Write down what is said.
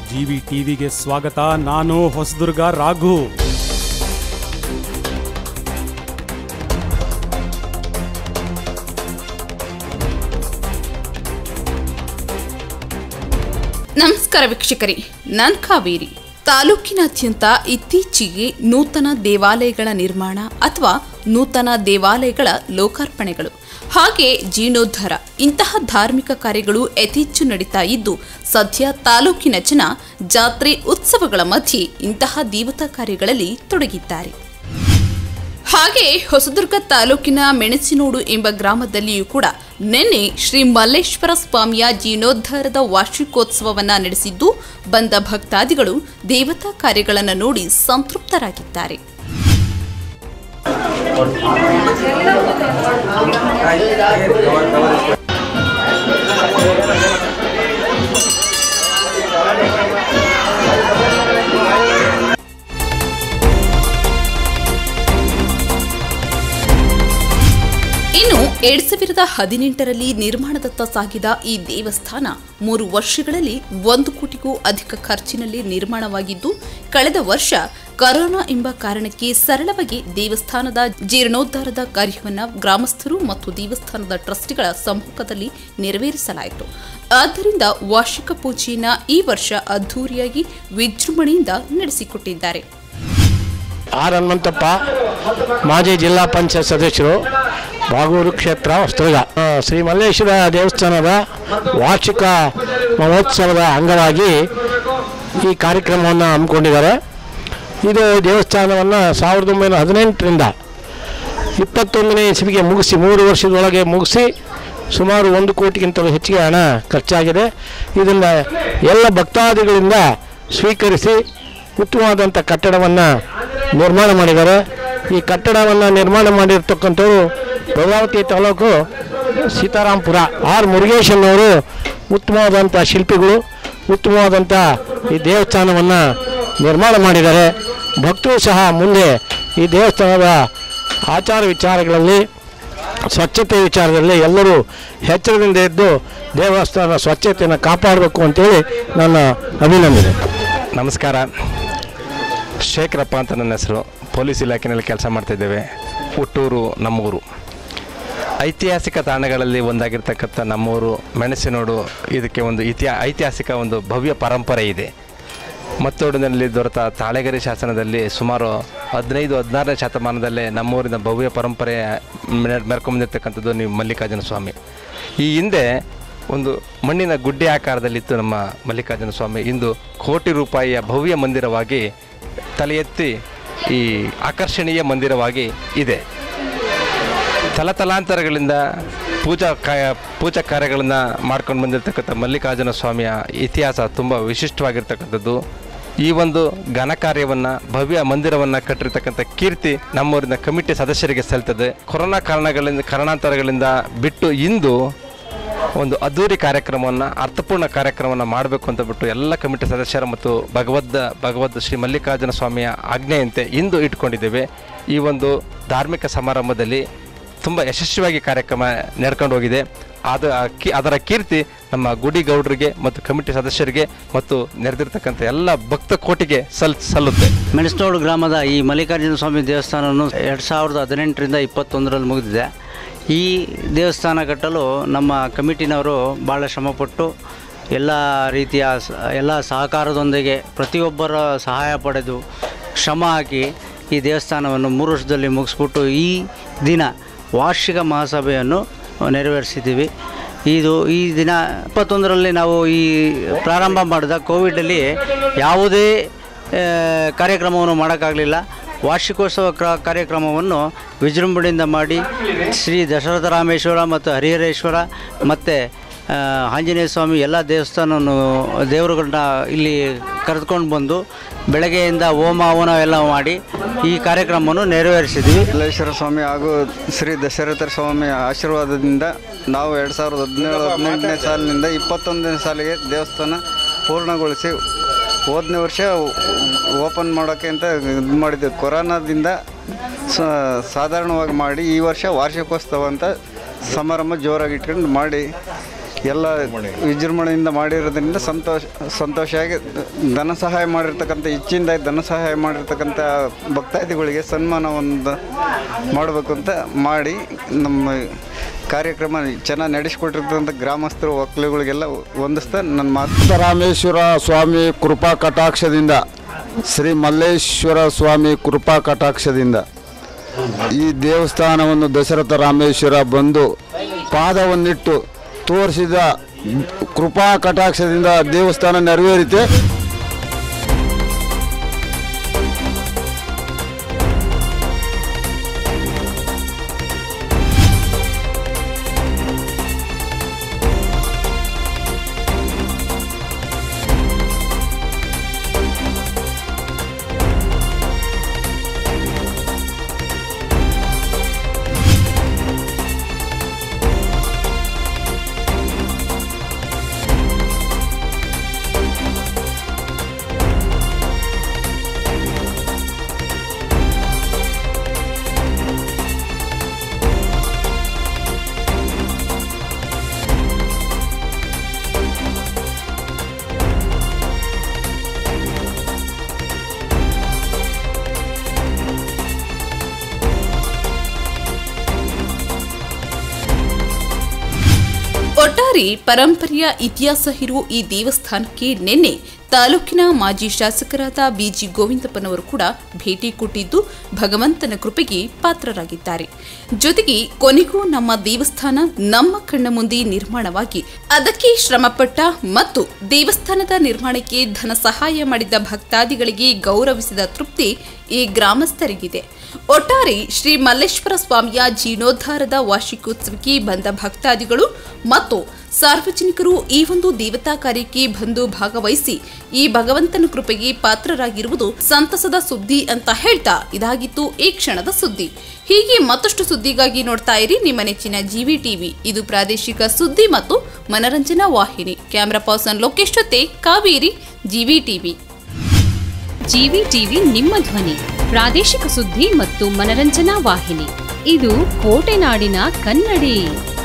GV ಟಿವಿಗೆ ಸ್ವಾಗತ ನಾನು ಹೊಸದುರ್ಗ ರಾಘು ನಮಸ್ಕಾರ ವೀಕ್ಷಕರೇ ನಾನ್ ಕಾವೇರಿ ತಾಲೂಕಿನಾದ್ಯಂತ ಇತ್ತೀಚೆಗೆ ನೂತನ ದೇವಾಲಯಗಳ ನಿರ್ಮಾಣ ಅಥವಾ ನೂತನ ದೇವಾಲಯಗಳ ಲೋಕಾರ್ಪಣೆಗಳು ಹಾಗೆ ಜೀರ್ಣೋದ್ಧಾರ ಇಂತಹ ಧಾರ್ಮಿಕ ಕಾರ್ಯಗಳು ಯಥೇಚ್ಚು ನಡೀತಾ ಇದ್ದು ಸದ್ಯ ತಾಲೂಕಿನ ಜನ ಜಾತ್ರೆ ಉತ್ಸವಗಳ ಮಧ್ಯೆ ಇಂತಹ ದೇವತಾ ಕಾರ್ಯಗಳಲ್ಲಿ ತೊಡಗಿದ್ದಾರೆ ಹಾಗೆ ಹೊಸದುರ್ಗ ತಾಲೂಕಿನ ಮೆಣಸಿನೋಡು ಎಂಬ ಗ್ರಾಮದಲ್ಲಿಯೂ ಕೂಡ ನಿನ್ನೆ ಶ್ರೀ ಮಲ್ಲೇಶ್ವರ ಸ್ವಾಮಿಯ ಜೀರ್ಣೋದ್ಧಾರದ ವಾರ್ಷಿಕೋತ್ಸವವನ್ನ ನಡೆಸಿದ್ದು ಬಂದ ಭಕ್ತಾದಿಗಳು ದೇವತಾ ಕಾರ್ಯಗಳನ್ನು ನೋಡಿ ಸಂತೃಪ್ತರಾಗಿದ್ದಾರೆ ಇನ್ನು ಎರಡ್ ಸಾವಿರದ ಹದಿನೆಂಟರಲ್ಲಿ ನಿರ್ಮಾಣದತ್ತ ಸಾಗಿದ ಈ ದೇವಸ್ಥಾನ ಮೂರು ವರ್ಷಗಳಲ್ಲಿ ಒಂದು ಕೋಟಿಗೂ ಅಧಿಕ ಖರ್ಚಿನಲ್ಲಿ ನಿರ್ಮಾಣವಾಗಿದ್ದು ಕಳೆದ ವರ್ಷ ಕರೋನಾ ಎಂಬ ಕಾರಣಕ್ಕೆ ಸರಳವಾಗಿ ದೇವಸ್ಥಾನದ ಜೀರ್ಣೋದ್ಧಾರದ ಕಾರ್ಯವನ್ನು ಗ್ರಾಮಸ್ಥರು ಮತ್ತು ದೇವಸ್ಥಾನದ ಟ್ರಸ್ಟಿಗಳ ಸಮ್ಮುಖದಲ್ಲಿ ನೆರವೇರಿಸಲಾಯಿತು ಆದ್ದರಿಂದ ವಾರ್ಷಿಕ ಪೂಜೆಯನ್ನ ಈ ವರ್ಷ ಅದ್ಧೂರಿಯಾಗಿ ವಿಜೃಂಭಣೆಯಿಂದ ನಡೆಸಿಕೊಟ್ಟಿದ್ದಾರೆ ಆರ್ ಹನುಮಂತಪ್ಪ ಮಾಜಿ ಜಿಲ್ಲಾ ಪಂಚಾಯತ್ ಸದಸ್ಯರು ಬಾಗೂರು ಕ್ಷೇತ್ರ ಹೊಸದುರ್ಗ ಆ, ಶ್ರೀ ಮಲ್ಲೇಶ್ವರ ದೇವಸ್ಥಾನದ ವಾರ್ಷಿಕ ಮಹೋತ್ಸವದ ಅಂಗವಾಗಿ ಈ ಕಾರ್ಯಕ್ರಮವನ್ನು ಹಮ್ಮಿಕೊಂಡಿದ್ದಾರೆ ಇದು ದೇವಸ್ಥಾನವನ್ನು ಸಾವಿರದ ಒಂಬೈನೂರ ಹದಿನೆಂಟರಿಂದ ಇಪ್ಪತ್ತೊಂದನೇ ಇಸವಿಗೆ ಮುಗಿಸಿ ಮೂರು ವರ್ಷದೊಳಗೆ ಮುಗಿಸಿ ಸುಮಾರು ಒಂದು ಕೋಟಿಗಿಂತಲೂ ಹೆಚ್ಚಿಗೆ ಹಣ ಖರ್ಚಾಗಿದೆ ಇದನ್ನು ಎಲ್ಲ ಭಕ್ತಾದಿಗಳಿಂದ ಸ್ವೀಕರಿಸಿ ಉತ್ತಮವಾದಂಥ ಕಟ್ಟಡವನ್ನು ನಿರ್ಮಾಣ ಮಾಡಿದ್ದಾರೆ ಈ ಕಟ್ಟಡವನ್ನು ನಿರ್ಮಾಣ ಮಾಡಿರ್ತಕ್ಕಂಥವ್ರು ಭದ್ರಾವತಿ ತಾಲೂಕು ಸೀತಾರಾಂಪುರ ಆರ್ ಮುರುಗೇಶನ್ನವರು ಉತ್ತಮವಾದಂಥ ಶಿಲ್ಪಿಗಳು ಉತ್ತಮವಾದಂಥ ಈ ದೇವಸ್ಥಾನವನ್ನು ನಿರ್ಮಾಣ ಮಾಡಿದ್ದಾರೆ ಭಕ್ತರು ಸಹ ಮುಂದೆ ಈ ದೇವಸ್ಥಾನದ ಆಚಾರ ವಿಚಾರಗಳಲ್ಲಿ ಸ್ವಚ್ಛತೆ ವಿಚಾರದಲ್ಲಿ ಎಲ್ಲರೂ ಎಚ್ಚರದಿಂದ ಇದ್ದು ದೇವಸ್ಥಾನ ಸ್ವಚ್ಛತೆಯನ್ನು ಕಾಪಾಡಬೇಕು ಅಂತೇಳಿ ನನ್ನ ಅಭಿನಂದನೆ ನಮಸ್ಕಾರ ಶೇಖರಪ್ಪ ಅಂತ ನನ್ನ ಹೆಸರು ಪೊಲೀಸ್ ಇಲಾಖೆಯಲ್ಲಿ ಕೆಲಸ ಮಾಡ್ತಿದ್ದೇವೆ ಹುಟ್ಟೂರು ನಮ್ಮೂರು ಐತಿಹಾಸಿಕ ತಾಣಗಳಲ್ಲಿ ಒಂದಾಗಿರ್ತಕ್ಕಂಥ ನಮ್ಮೂರು ಮೆಣಸಿನೋಡು ಇದಕ್ಕೆ ಒಂದು ಇತಿಹಾ ಐತಿಹಾಸಿಕ ಒಂದು ಭವ್ಯ ಪರಂಪರೆ ಇದೆ ಮತ್ತೋಡಿನಲ್ಲಿ ದೊರೆತ ತಾಳೆಗರಿ ಶಾಸನದಲ್ಲಿ ಸುಮಾರು ಹದಿನೈದು ಹದಿನಾರನೇ ಶತಮಾನದಲ್ಲೇ ನಮ್ಮೂರಿನ ಭವ್ಯ ಪರಂಪರೆ ಮೆರ್- ಮೆರ್ಕೊಂಬಂದಿರ್ತಕ್ಕಂಥದ್ದು ನೀವು ಮಲ್ಲಿಕಾರ್ಜುನ ಸ್ವಾಮಿ ಈ ಹಿಂದೆ ಒಂದು ಮಣ್ಣಿನ ಗುಡ್ಡೆ ಆಕಾರದಲ್ಲಿತ್ತು ನಮ್ಮ ಮಲ್ಲಿಕಾರ್ಜುನ ಸ್ವಾಮಿ ಇಂದು ಕೋಟಿ ರೂಪಾಯಿಯ ಭವ್ಯ ಮಂದಿರವಾಗಿ ತಲೆ ಎತ್ತಿ ಈ ಆಕರ್ಷಣೀಯ ಮಂದಿರವಾಗಿ ಇದೆ ತಲತಲಾಂತರಗಳಿಂದ ಪೂಜಾ ಕಾಯ ಪೂಜಾ ಕಾರ್ಯಗಳನ್ನು ಮಾಡ್ಕೊಂಡು ಬಂದಿರತಕ್ಕಂಥ ಮಲ್ಲಿಕಾರ್ಜುನ ಸ್ವಾಮಿಯ ಇತಿಹಾಸ ತುಂಬ ವಿಶಿಷ್ಟವಾಗಿರ್ತಕ್ಕಂಥದ್ದು ಈ ಒಂದು ಘನ ಕಾರ್ಯವನ್ನು ಭವ್ಯ ಮಂದಿರವನ್ನು ಕಟ್ಟಿರ್ತಕ್ಕಂಥ ಕೀರ್ತಿ ನಮ್ಮೂರಿನ ಕಮಿಟಿ ಸದಸ್ಯರಿಗೆ ಸಲ್ತದೆ ಕೊರೋನಾ ಕಾರಣಗಳಿಂದ ಕಾರಣಾಂತರಗಳಿಂದ ಬಿಟ್ಟು ಇಂದು ಒಂದು ಅದ್ದೂರಿ ಕಾರ್ಯಕ್ರಮವನ್ನು ಅರ್ಥಪೂರ್ಣ ಕಾರ್ಯಕ್ರಮವನ್ನು ಮಾಡಬೇಕು ಅಂತ ಬಿಟ್ಟು ಎಲ್ಲ ಕಮಿಟಿ ಸದಸ್ಯರ ಮತ್ತು ಭಗವದ್ ಭಗವದ್ ಶ್ರೀ ಮಲ್ಲಿಕಾರ್ಜುನ ಸ್ವಾಮಿಯ ಆಜ್ಞೆಯಂತೆ ಇಂದು ಇಟ್ಕೊಂಡಿದ್ದೇವೆ ಈ ಒಂದು ಧಾರ್ಮಿಕ ಸಮಾರಂಭದಲ್ಲಿ ತುಂಬ ಯಶಸ್ವಿಯಾಗಿ ಕಾರ್ಯಕ್ರಮ ನಡ್ಕೊಂಡು ಹೋಗಿದೆ ಅದು ಆ ಕಿ ಅದರ ಕೀರ್ತಿ ನಮ್ಮ ಗುಡಿ ಗೌಡರಿಗೆ ಮತ್ತು ಕಮಿಟಿ ಸದಸ್ಯರಿಗೆ ಮತ್ತು ನೆರೆದಿರ್ತಕ್ಕಂಥ ಎಲ್ಲ ಭಕ್ತ ಕೋಟಿಗೆ ಸಲ್ ಸಲ್ಲುತ್ತೆ ಮೆಣಸನೋಡು ಗ್ರಾಮದ ಈ ಮಲ್ಲಿಕಾರ್ಜುನ ಸ್ವಾಮಿ ದೇವಸ್ಥಾನವನ್ನು ಎರಡು ಸಾವಿರದ ಹದಿನೆಂಟರಿಂದ ಇಪ್ಪತ್ತೊಂದರಲ್ಲಿ ಮುಗಿದಿದೆ ಈ ದೇವಸ್ಥಾನ ಕಟ್ಟಲು ನಮ್ಮ ಕಮಿಟಿನವರು ಭಾಳ ಶ್ರಮಪಟ್ಟು ಎಲ್ಲ ರೀತಿಯ ಸ- ಎಲ್ಲ ಸಹಕಾರದೊಂದಿಗೆ ಪ್ರತಿಯೊಬ್ಬರ ಸಹಾಯ ಪಡೆದು ಶ್ರಮ ಹಾಕಿ ಈ ದೇವಸ್ಥಾನವನ್ನು ಮೂರು ವರ್ಷದಲ್ಲಿ ಮುಗಿಸ್ಬಿಟ್ಟು ಈ ದಿನ ವಾರ್ಷಿಕ ಮಹಾಸಭೆಯನ್ನು ನೆರವೇರಿಸಿದ್ದೀವಿ ಇದು ಈ ದಿನ ಇಪ್ಪತ್ತೊಂದರಲ್ಲಿ ನಾವು ಈ ಪ್ರಾರಂಭ ಮಾಡಿದ ಕೋವಿಡಲ್ಲಿ ಯಾವುದೇ ಆ, ಕಾರ್ಯಕ್ರಮವನ್ನು ಮಾಡೋಕ್ಕಾಗಲಿಲ್ಲ ವಾರ್ಷಿಕೋತ್ಸವ ಕ್ರ ಕಾರ್ಯಕ್ರಮವನ್ನು ವಿಜೃಂಭಣೆಯಿಂದ ಮಾಡಿ ಶ್ರೀ ದಶರಥ ರಾಮೇಶ್ವರ ಮತ್ತು ಹರಿಹರೇಶ್ವರ ಮತ್ತು ಆ, ಆಂಜನೇಯ ಸ್ವಾಮಿ ಎಲ್ಲ ದೇವಸ್ಥಾನವನ್ನು ದೇವರುಗಳನ್ನ ಇಲ್ಲಿ ಕರೆದುಕೊಂಡು ಬಂದು ಬೆಳಗ್ಗೆಯಿಂದ ಹೋಮ ಹವನ ಎಲ್ಲ ಮಾಡಿ ಈ ಕಾರ್ಯಕ್ರಮವನ್ನು ನೆರವೇರಿಸಿದ್ವಿ ಮಲ್ಲೇಶ್ವರ ಸ್ವಾಮಿ ಹಾಗೂ ಶ್ರೀ ದಶರಥ ಸ್ವಾಮಿ ಆಶೀರ್ವಾದದಿಂದ ನಾವು ಎರಡು ಸಾವಿರದ ಹದಿನೇಳು ಹದಿನೆಂಟನೇ ಸಾಲಿನಿಂದ ಇಪ್ಪತ್ತೊಂದನೇ ಸಾಲಿಗೆ ದೇವಸ್ಥಾನ ಪೂರ್ಣಗೊಳಿಸಿ ಹೋದನೇ ವರ್ಷ ಓಪನ್ ಮಾಡೋಕ್ಕೆ ಅಂತ ಇದು ಮಾಡಿದ್ದೆ ಕೊರೋನಾದಿಂದ ಸ- ಸಾಧಾರಣವಾಗಿ ಮಾಡಿ ಈ ವರ್ಷ ವಾರ್ಷಿಕೋತ್ಸವ ಅಂತ ಸಮಾರಂಭ ಜೋರಾಗಿ ಇಟ್ಕೊಂಡು ಮಾಡಿ ಎಲ್ಲ ವಿಜೃಂಭಣೆಯಿಂದ ಮಾಡಿರೋದ್ರಿಂದ ಸಂತೋಷ ಸಂತೋಷವಾಗಿ ಧನ ಸಹಾಯ ಮಾಡಿರ್ತಕ್ಕಂಥ ಇಚ್ಛೆಯಿಂದ ಧನ ಸಹಾಯ ಮಾಡಿರ್ತಕ್ಕಂಥ ಭಕ್ತಾದಿಗಳಿಗೆ ಸನ್ಮಾನ ಒಂದು ಮಾಡಬೇಕು ಅಂತ ಮಾಡಿ ನಮ್ಮ ಕಾರ್ಯಕ್ರಮ ಚೆನ್ನಾಗಿ ನಡೆಸಿಕೊಟ್ಟಿರ್ತಕ್ಕಂಥ ಗ್ರಾಮಸ್ಥರು ಒಕ್ಕಲುಗಳಿಗೆಲ್ಲ ಹೊಂದಿಸ್ತಾ ನನ್ನ ಮಾತು ಸಿದ್ದರಾಮೇಶ್ವರ ಸ್ವಾಮಿ ಕೃಪಾ ಕಟಾಕ್ಷದಿಂದ ಶ್ರೀ ಮಲ್ಲೇಶ್ವರ ಸ್ವಾಮಿ ಕೃಪಾ ಕಟಾಕ್ಷದಿಂದ ಈ ದೇವಸ್ಥಾನವನ್ನು ದಶರಥ ರಾಮೇಶ್ವರ ಬಂದು ಪಾದವನ್ನಿಟ್ಟು ತೋರಿಸಿದ ಕೃಪಾ ಕಟಾಕ್ಷದಿಂದ ದೇವಸ್ಥಾನ ನೆರವೇರಿತೆ ಒಟ್ಟಾರೆ ಪರಂಪರೆಯ ಇತಿಹಾಸ ಇರುವ ಈ ದೇವಸ್ಥಾನಕ್ಕೆ ನಿನ್ನೆ ತಾಲೂಕಿನ ಮಾಜಿ ಶಾಸಕರಾದ ಬಿಜಿ ಗೋವಿಂದಪ್ಪನವರು ಕೂಡ ಭೇಟಿ ಕೊಟ್ಟಿದ್ದು ಭಗವಂತನ ಕೃಪೆಗೆ ಪಾತ್ರರಾಗಿದ್ದಾರೆ ಜೊತೆಗೆ ಕೊನೆಗೂ ನಮ್ಮ ದೇವಸ್ಥಾನ ನಮ್ಮ ಕಣ್ಣ ಮುಂದೆ ನಿರ್ಮಾಣವಾಗಿ ಅದಕ್ಕೆ ಶ್ರಮಪಟ್ಟ ಮತ್ತು ದೇವಸ್ಥಾನದ ನಿರ್ಮಾಣಕ್ಕೆ ಧನ ಸಹಾಯ ಮಾಡಿದ ಭಕ್ತಾದಿಗಳಿಗೆ ಗೌರವಿಸಿದ ತೃಪ್ತಿ ಈ ಗ್ರಾಮಸ್ಥರಿಗಿದೆ ಒಟ್ಟಾರೆ ಶ್ರೀ ಮಲ್ಲೇಶ್ವರ ಸ್ವಾಮಿಯ ಜೀರ್ಣೋದ್ಧಾರದ ವಾರ್ಷಿಕೋತ್ಸವಕ್ಕೆ ಬಂದ ಭಕ್ತಾದಿಗಳು ಮತ್ತು ಸಾರ್ವಜನಿಕರು ಈ ಒಂದು ದೇವತಾ ಕಾರ್ಯಕ್ಕೆ ಬಂದು ಭಾಗವಹಿಸಿ ಈ ಭಗವಂತನ ಕೃಪೆಗೆ ಪಾತ್ರರಾಗಿರುವುದು ಸಂತಸದ ಸುದ್ದಿ ಅಂತ ಹೇಳ್ತಾ ಇದಾಗಿತ್ತು ಈ ಕ್ಷಣದ ಸುದ್ದಿ ಹೀಗೆ ಮತ್ತಷ್ಟು ಸುದ್ದಿಗಾಗಿ ನೋಡ್ತಾ ಇರಿ ನಿಮ್ಮ ನೆಚ್ಚಿನ ಜಿವಿ ಟಿವಿ ಇದು ಪ್ರಾದೇಶಿಕ ಸುದ್ದಿ ಮತ್ತು ಮನರಂಜನಾ ವಾಹಿನಿ ಕ್ಯಾಮರಾ ಪರ್ಸನ್ ಲೋಕೇಶ್ ಜೊತೆ Kaveri GV TV GV TV ನಿಮ್ಮ ಧ್ವನಿ ಪ್ರಾದೇಶಿಕ ಸುದ್ದಿ ಮತ್ತು ಮನರಂಜನಾ ವಾಹಿನಿ ಇದು ಕೋಟೆನಾಡಿನ ಕನ್ನಡಿ